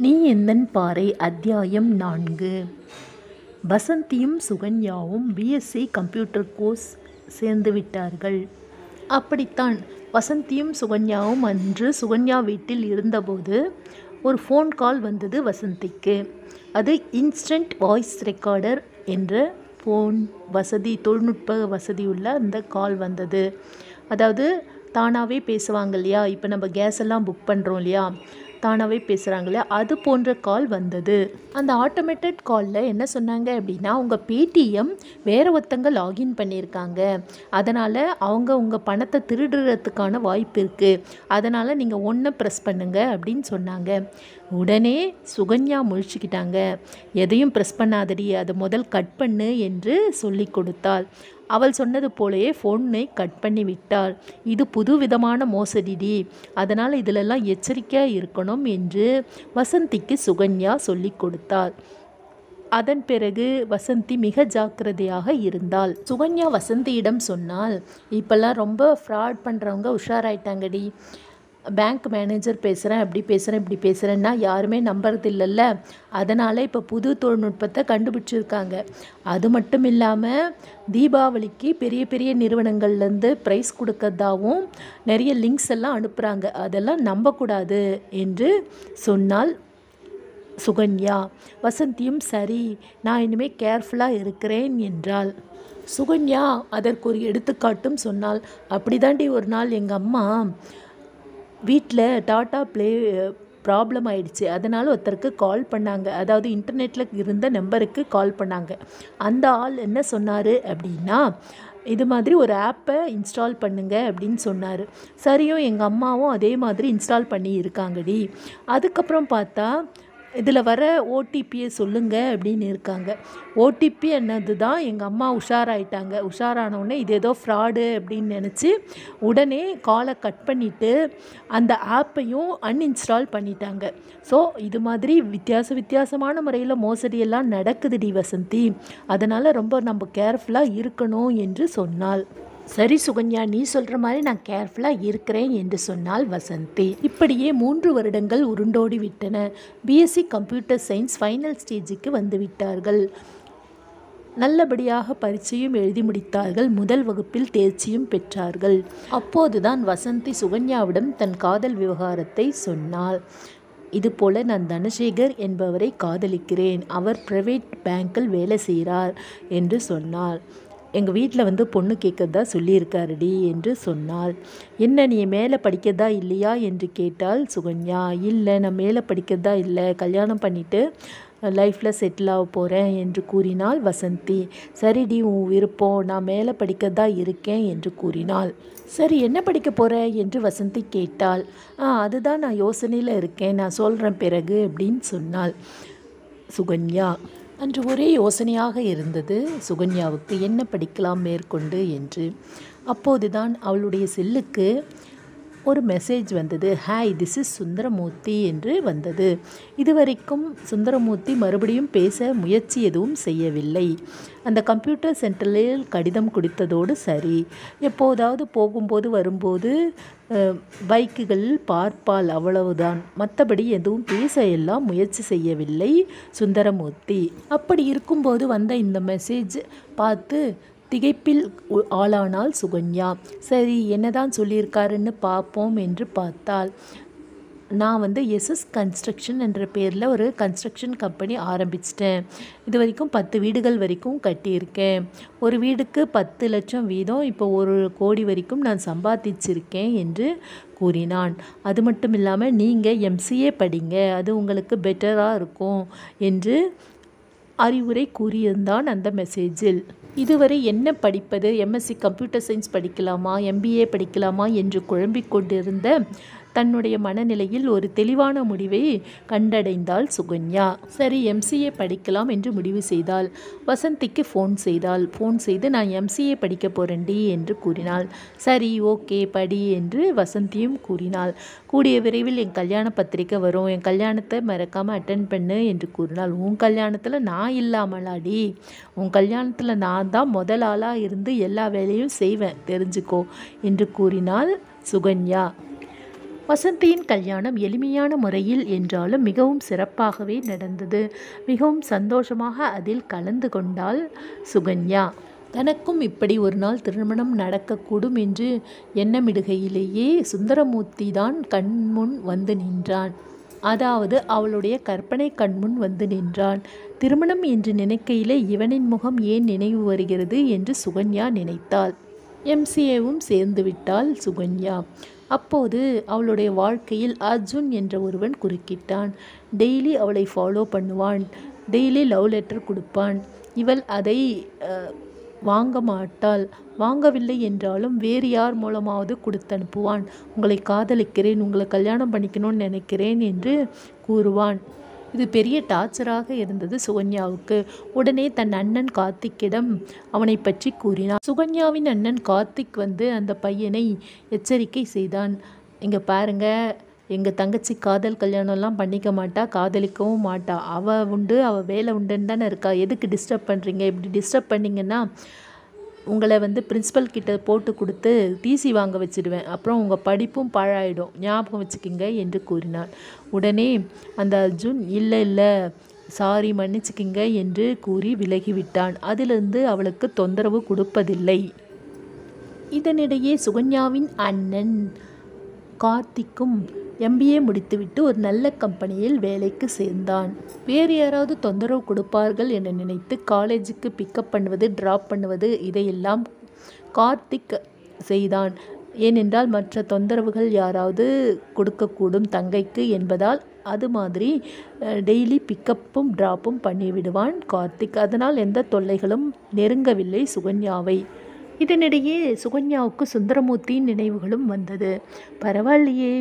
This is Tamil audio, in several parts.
நீ எந்தன் பாறை அத்தியாயம் நான்கு வசந்தியும் சுகன்யாவும் பிஎஸ்சி கம்ப்யூட்டர் கோர்ஸ் சேர்ந்து விட்டார்கள் அப்படித்தான் வசந்தியும் சுகன்யாவும் அன்று சுகன்யா வீட்டில் இருந்தபோது ஒரு ஃபோன் கால் வந்தது வசந்திக்கு அது இன்ஸ்டன்ட் வாய்ஸ் ரெக்கார்டர் என்ற ஃபோன் வசதி தொழில்நுட்ப வசதியுள்ள அந்த கால் வந்தது அதாவது தானாகவே பேசுவாங்க இல்லையா இப்போ நம்ம கேஸ் எல்லாம் புக் பண்ணுறோம் இல்லையா தானாகவே பேசுகிறாங்க இல்லையா அது போன்ற கால் வந்தது அந்த ஆட்டோமேட்டட் காலில் என்ன சொன்னாங்க அப்படின்னா உங்கள் பேடிஎம் வேற ஒருத்தங்க லாகின் பண்ணியிருக்காங்க அதனால் அவங்க உங்கள் பணத்தை திருடுறதுக்கான வாய்ப்பு இருக்குது அதனால் நீங்கள் ஒன்றை ப்ரெஸ் பண்ணுங்க அப்படின்னு சொன்னாங்க உடனே சுகன்யா முழிச்சுக்கிட்டாங்க எதையும் ப்ரெஸ் பண்ணாதடி அதை முதல் கட் பண்ணு என்று சொல்லி கொடுத்தாள் அவள் சொன்னது போலவே ஃபோனை கட் பண்ணி விட்டாள் இது புது விதமான மோசடிடி அதனால் இதிலெல்லாம் எச்சரிக்கையாக இருக்கணும் என்று வசந்திக்கு சுகன்யா சொல்லி கொடுத்தாள் அதன் பிறகு வசந்தி மிக ஜாக்கிரதையாக இருந்தாள் சுகன்யா வசந்தியிடம் சொன்னால் இப்போல்லாம் ரொம்ப ஃப்ராட் பண்ணுறவங்க உஷாராயிட்டாங்கடி பேங்க் மேனேஜர் பேசுகிறேன் அப்படி பேசுகிறேன் இப்படி பேசுகிறேன்னா யாருமே நம்புறது இல்லைல்ல அதனால் இப்போ புது தொழில்நுட்பத்தை கண்டுபிடிச்சிருக்காங்க அது மட்டும் இல்லாமல் தீபாவளிக்கு பெரிய பெரிய நிறுவனங்கள்லேருந்து ப்ரைஸ் கொடுக்கறதாவும் நிறைய லிங்க்ஸ் எல்லாம் அனுப்புகிறாங்க அதெல்லாம் நம்பக்கூடாது என்று சொன்னால் சுகன்யா வசந்தியும் சரி நான் இனிமேல் கேர்ஃபுல்லாக இருக்கிறேன் என்றாள் சுகன்யா அதற்கு ஒரு எடுத்துக்காட்டும் சொன்னாள் அப்படிதாண்டி ஒரு நாள் எங்கள் அம்மா வீட்டில் டாட்டா ப்ளே ப்ராப்ளம் ஆயிடுச்சு அதனால் ஒருத்தருக்கு கால் பண்ணாங்க அதாவது இன்டர்நெட்டில் இருந்த நம்பருக்கு கால் பண்ணாங்க அந்த ஆள் என்ன சொன்னார் அப்படின்னா இது மாதிரி ஒரு ஆப்பை இன்ஸ்டால் பண்ணுங்க அப்படின்னு சொன்னார் சரியும் எங்கள் அம்மாவும் அதே மாதிரி இன்ஸ்டால் பண்ணி இருக்காங்கடி அதுக்கப்புறம் பார்த்தா இதில் வர ஓடிபியை சொல்லுங்க அப்படின்னு இருக்காங்க ஓடிபி என்னது தான் எங்கள் அம்மா உஷாராயிட்டாங்க உஷாரானவுடனே இது ஏதோ ஃப்ராடு அப்படின்னு நினச்சி உடனே காலை கட் பண்ணிவிட்டு அந்த ஆப்பையும் அன்இன்ஸ்டால் பண்ணிட்டாங்க ஸோ இது மாதிரி வித்தியாச வித்தியாசமான முறையில் மோசடியெல்லாம் நடக்குதுடி வசந்தி அதனால் ரொம்ப நம்ம கேர்ஃபுல்லாக இருக்கணும் என்று சொன்னாள் சரி சுகன்யா நீ சொல்கிற மாதிரி நான் கேர்ஃபுல்லாக இருக்கிறேன் என்று சொன்னால் வசந்தி இப்படியே மூன்று வருடங்கள் உருண்டோடி விட்டன பிஎஸ்சி கம்ப்யூட்டர் சயின்ஸ் ஃபைனல் ஸ்டேஜுக்கு வந்து விட்டார்கள் நல்லபடியாக பரீட்சையும் எழுதி முடித்தார்கள் முதல் வகுப்பில் தேர்ச்சியும் பெற்றார்கள் அப்போதுதான் வசந்தி சுகன்யாவிடம் தன் காதல் விவகாரத்தை சொன்னாள் இதுபோல் நான் தனசேகர் என்பவரை காதலிக்கிறேன் அவர் பிரைவேட் பேங்கில் வேலை செய்கிறார் என்று சொன்னாள் எங்கள் வீட்டில் வந்து பொண்ணு கேட்கறதா சொல்லியிருக்காருடி என்று சொன்னாள் என்ன நீ மேலே படிக்கிறதா இல்லையா என்று கேட்டால் சுகன்யா இல்லை நான் மேலே படிக்கிறதா இல்லை கல்யாணம் பண்ணிவிட்டு லைஃப்பில் செட்டில் ஆக போகிறேன் என்று கூறினாள் வசந்தி சரிடி உன் விருப்பம் நான் மேலே படிக்கிறதா இருக்கேன் என்று கூறினாள் சரி என்ன படிக்க போகிற என்று வசந்தி கேட்டாள் ஆ அதுதான் நான் யோசனையில் இருக்கேன் நான் சொல்கிறேன் பிறகு அப்படின்னு சொன்னாள் சுகன்யா அன்று ஒரே யோசனையாக இருந்தது சுகன்யாவுக்கு என்ன படிக்கலாம் மேற்கொண்டு என்று அப்போதுதான் அவளுடைய செல்லுக்கு ஒரு மெசேஜ் வந்தது ஹாய் திஸ் இஸ் சுந்தரமூர்த்தி என்று வந்தது இதுவரைக்கும் சுந்தரமூர்த்தி மறுபடியும் பேச முயற்சி எதுவும் செய்யவில்லை அந்த கம்ப்யூட்டர் சென்டரில் கடிதம் கொடுத்ததோடு சரி எப்போதாவது போகும்போது வரும்போது பைக்குகளில் பார்ப்பால் அவ்வளவுதான் மற்றபடி எதுவும் பேச எல்லாம் முயற்சி செய்யவில்லை சுந்தரமூர்த்தி அப்படி இருக்கும்போது வந்த இந்த மெசேஜ் பார்த்து திகைப்பில் ஆளானாள் சுகன்யா சரி என்னதான் சொல்லியிருக்காருன்னு பார்ப்போம் என்று பார்த்தால் நான் வந்து எஸ்எஸ் கன்ஸ்ட்ரக்ஷன் என்ற பேரில் ஒரு கன்ஸ்ட்ரக்ஷன் கம்பெனி ஆரம்பிச்சிட்டேன் இது வரைக்கும் பத்து வீடுகள் வரைக்கும் கட்டியிருக்கேன் ஒரு வீடுக்கு பத்து லட்சம் வீதம் இப்போ ஒரு கோடி வரைக்கும் நான் சம்பாதிச்சிருக்கேன் என்று கூறினான் அது மட்டும் இல்லாமல் நீங்கள் எம்சிஏ படிங்க அது உங்களுக்கு பெட்டராக இருக்கும் என்று அறிவுரை கூறியிருந்தான் அந்த மெசேஜில் இதுவரை என்ன படிப்பது எம்எஸ்சி கம்ப்யூட்டர் சயின்ஸ் படிக்கலாமா எம்பிஏ படிக்கலாமா என்று குழம்பிக் கொண்டிருந்த தன்னுடைய மனநிலையில் ஒரு தெளிவான முடிவை கண்டடைந்தாள் சுகன்யா சரி எம்சிஏ படிக்கலாம் என்று முடிவு செய்தாள் வசந்திக்கு ஃபோன் செய்தாள் ஃபோன் செய்து நான் எம்சிஏ படிக்க போகிறேன்டி என்று கூறினாள் சரி ஓகே படி என்று வசந்தியும் கூறினாள் கூடிய விரைவில் என் கல்யாண பத்திரிக்கை வரும் என் கல்யாணத்தை மறக்காமல் அட்டன் பண்ணு என்று கூறினாள் உன் கல்யாணத்தில் நான் இல்லாமலாடி உன் கல்யாணத்தில் நான் தான் முதல் ஆளாக இருந்து எல்லா வேலையும் செய்வேன் தெரிஞ்சுக்கோ என்று கூறினாள் சுகன்யா வசந்தியின் கல்யாணம் எளிமையான முறையில் என்றாலும் மிகவும் சிறப்பாகவே நடந்தது மிகவும் சந்தோஷமாக அதில் கலந்து கொண்டாள் சுகன்யா தனக்கும் இப்படி ஒரு நாள் திருமணம் நடக்கக்கூடும் என்று எண்ணமிடுகையிலேயே சுந்தரமூர்த்தி தான் கண்முன் வந்து நின்றான் அதாவது அவளுடைய கற்பனை கண்முன் வந்து நின்றான் திருமணம் என்று நினைக்கையிலே இவனின் முகம் ஏன் நினைவு வருகிறது என்று சுகன்யா நினைத்தாள் எம்சிஏவும் சேர்ந்து விட்டாள் சுகன்யா அப்போது அவளுடைய வாழ்க்கையில் அர்ஜுன் என்ற ஒருவன் குறுக்கிட்டான் டெய்லி அவளை ஃபாலோ பண்ணுவான் டெய்லி லவ் லெட்டர் கொடுப்பான் இவள் அதை அஹ், வாங்க மாட்டாள் வாங்கவில்லை என்றாலும் வேறு யார் மூலமாவது கொடுத்து அனுப்புவான் உங்களை காதலிக்கிறேன் உங்களை கல்யாணம் பண்ணிக்கணும்னு நினைக்கிறேன் என்று கூறுவான் இது பெரிய டார்ச்சராக இருந்தது சுகன்யாவுக்கு உடனே தன் அண்ணன் கார்த்திக்கிடம் அவனை பற்றி கூறினான் சுகன்யாவின் அண்ணன் கார்த்திக் வந்து அந்த பையனை எச்சரிக்கை செய்தான் இங்கே பாருங்க எங்கள் தங்கச்சி காதல் கல்யாணம்லாம் பண்ணிக்க மாட்டா காதலிக்கவும் மாட்டா அவள் உண்டு அவள் வேலை உண்டுன்னு தானே இருக்கா எதுக்கு டிஸ்டர்ப் பண்ணுறீங்க இப்படி டிஸ்டர்ப் பண்ணிங்கன்னா உங்களை வந்து பிரின்ஸிபல் கிட்ட போட்டு கொடுத்து டிசி வாங்க வச்சிடுவேன் அப்புறம் உங்கள் படிப்பும் பாழாயிடும் ஞாபகம் வச்சுக்கிங்க என்று கூறினான் உடனே அந்த அர்ஜுன் இல்லை இல்லை சாரி மன்னிச்சுக்கிங்க என்று கூறி விலகிவிட்டான் அதிலிருந்து அவளுக்கு தொந்தரவு கொடுப்பதில்லை இதனிடையே சுகன்யாவின் அண்ணன் கார்த்திக்கும் எம்பிஏ முடித்துவிட்டு ஒரு நல்ல கம்பெனியில் வேலைக்கு சேர்ந்தான் வேறு யாராவது தொந்தரவு கொடுப்பார்கள் என நினைத்து காலேஜுக்கு பிக்கப் பண்ணுவது ட்ராப் பண்ணுவது இதையெல்லாம் கார்த்திக் செய்தான் ஏனென்றால் மற்ற தொந்தரவுகள் யாராவது கொடுக்கக்கூடும் தங்கைக்கு என்பதால் அது மாதிரி டெய்லி பிக்கப்பும் ட்ராப்பும் பண்ணிவிடுவான் கார்த்திக் அதனால் எந்த தொல்லைகளும் நெருங்கவில்லை சுகன்யாவை இதனிடையே சுகன்யாவுக்கு சுந்தரமூர்த்தியின் நினைவுகளும் வந்தது பரவாயில்லையே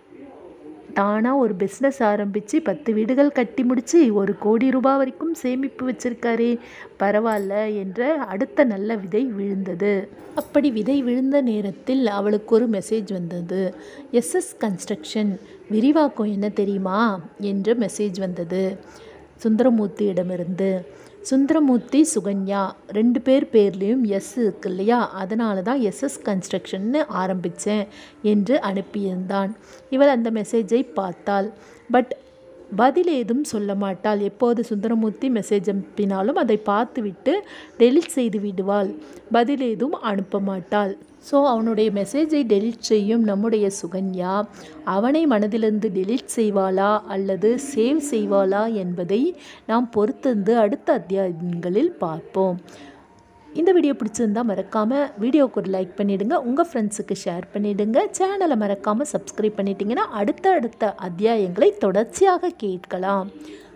தானாக ஒரு பிஸ்னஸ் ஆரம்பித்து பத்து வீடுகள் கட்டி முடித்து ஒரு கோடி ரூபாய் வரைக்கும் சேமிப்பு வச்சிருக்காரே பரவாயில்ல என்ற அடுத்த நல்ல விதை விழுந்தது அப்படி விதை விழுந்த நேரத்தில் அவளுக்கு ஒரு மெசேஜ் வந்தது எஸ்எஸ் கன்ஸ்ட்ரக்ஷன் விரிவாக்கம் என்ன தெரியுமா என்ற மெசேஜ் வந்தது சுந்தரமூர்த்தியிடமிருந்து சுந்தரமூர்த்தி சுகன்யா ரெண்டு பேர் பேர்லேயும் எஸ் இருக்கு இல்லையா அதனால தான் எஸ்எஸ் கன்ஸ்ட்ரக்ஷன்னு ஆரம்பித்தேன் என்று அனுப்பியிருந்தான் இவள் அந்த மெசேஜை பார்த்தாள் பட் பதில் ஏதும் சொல்ல மாட்டாள் எப்போது சுந்தரமூர்த்தி மெசேஜ் அனுப்பினாலும் அதை பார்த்துவிட்டு டெலிட் செய்து விடுவாள் பதில் ஏதும் அனுப்ப மாட்டாள் ஸோ அவனுடைய மெசேஜை டெலிட் செய்யும் நம்முடைய சுகன்யா அவனை மனதிலிருந்து டெலிட் செய்வாளா அல்லது சேவ் செய்வாளா என்பதை நாம் பொறுத்திருந்து அடுத்த அத்தியாயங்களில் பார்ப்போம் இந்த வீடியோ பிடிச்சிருந்தா மறக்காமல் வீடியோக்கு ஒரு லைக் பண்ணிவிடுங்க உங்கள் ஃப்ரெண்ட்ஸுக்கு ஷேர் பண்ணிவிடுங்க சேனலை மறக்காமல் சப்ஸ்கிரைப் பண்ணிட்டீங்கன்னா அடுத்த அடுத்த அத்தியாயங்களை தொடர்ச்சியாக கேட்கலாம்